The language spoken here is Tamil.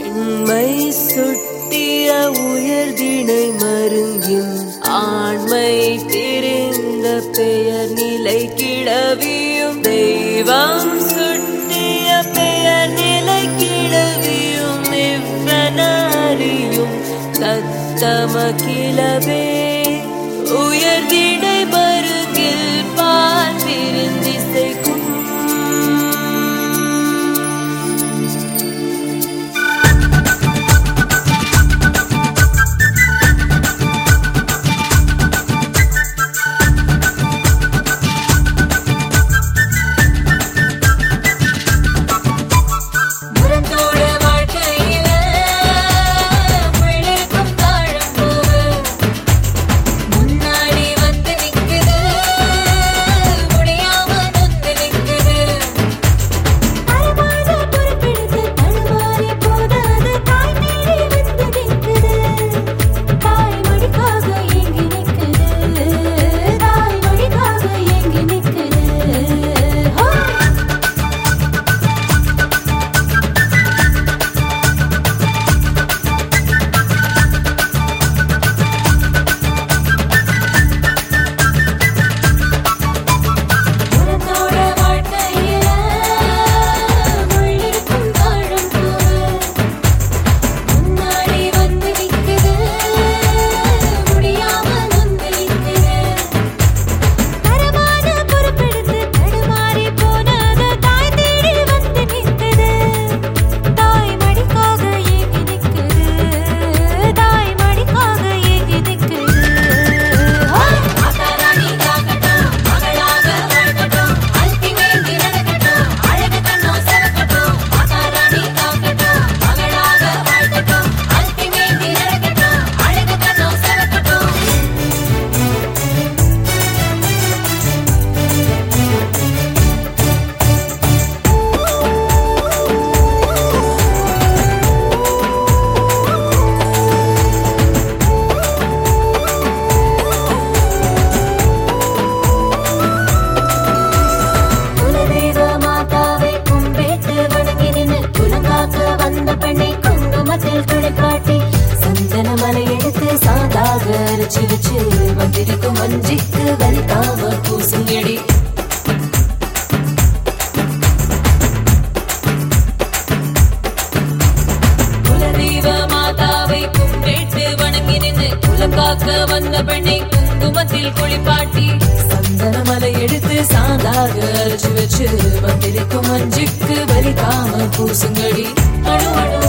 பெண்மை சுட்டிய உயர்திணை மருங்கின் ஆண்மை தெரிந்த பெயர் நிலை கிளவியும் தெய்வம் சுட்டிய பெயர் நிலை கிளவியும் இவ்வனறியும் தத்தம கிளவே உயர்திடை மருங்கில் பால் விருந்திசைக்கும் முரத்தோட வாழ்க்கையில முள்ளிருக்கும் தாழம்பூவு முன்னாடி வந்து நிக்குது முடியாம நொந்து நிக்குது அரைமாத பொறுப்பெடுத்து தடுமாறி போதாது தாய் தேடி வந்து நிக்குது தாய் மடிக்காக ஏங்கி நிக்குது தாய் மடிக்காக ஏங்கி நிக்குது ஹோ முரத்தோட வாழ்க்கையில முள்ளிருக்கும் தாழம்பூவு முன்னாடி வந்து நிக்குது முடியாம நொந்து நிக்குது தரமான பொறுப்பெடுத்து தடுமாறி போனது தாய் தேடி வந்து நிக்குது தாய் மடிக்காக ஏங்கி நிக்குது தாய் மடிக்காக ஏங்கி நிக்குது மாதாராணி காக்கட்டும் மகளாக வாழ்க்கட்டும் அல்பிமேந்தி நடக்கட்டும் அழகு கண்ணோ சிறக்கட்டும் மாதாராணி காக்கட்டும் மகளாக வாழ்க்கட்டும் அல்பிமேந்தி நடக்கட்டும் அழகு கண்ணோ சிறக்கட்டும் குலதெய்வ மாதாவை கும்பிட்டு வணங்கி நின்று குலங்காக்க வந்த பெண்ணை குங்குமத்தில் குளிப்பாட்டி சந்தன மலை எடுத்து சாதாக அரைச்சி வச்சு வந்திருக்கும் வஞ்சிக்கு வலிக்காம பூசுங்கடி குலதெய்வ மாதாவை கும்பிட்டு வணங்கி நின்று குலங்காக்க வந்த பெண்ணை குங்குமத்தில் குளிப்பாட்டி சந்தன மலை எடுத்து சாந்தாக அரைச்சு வச்சு வந்திருக்கும் மஞ்சுக்கு வலிக்காம பூசுங்கடி அணு அணு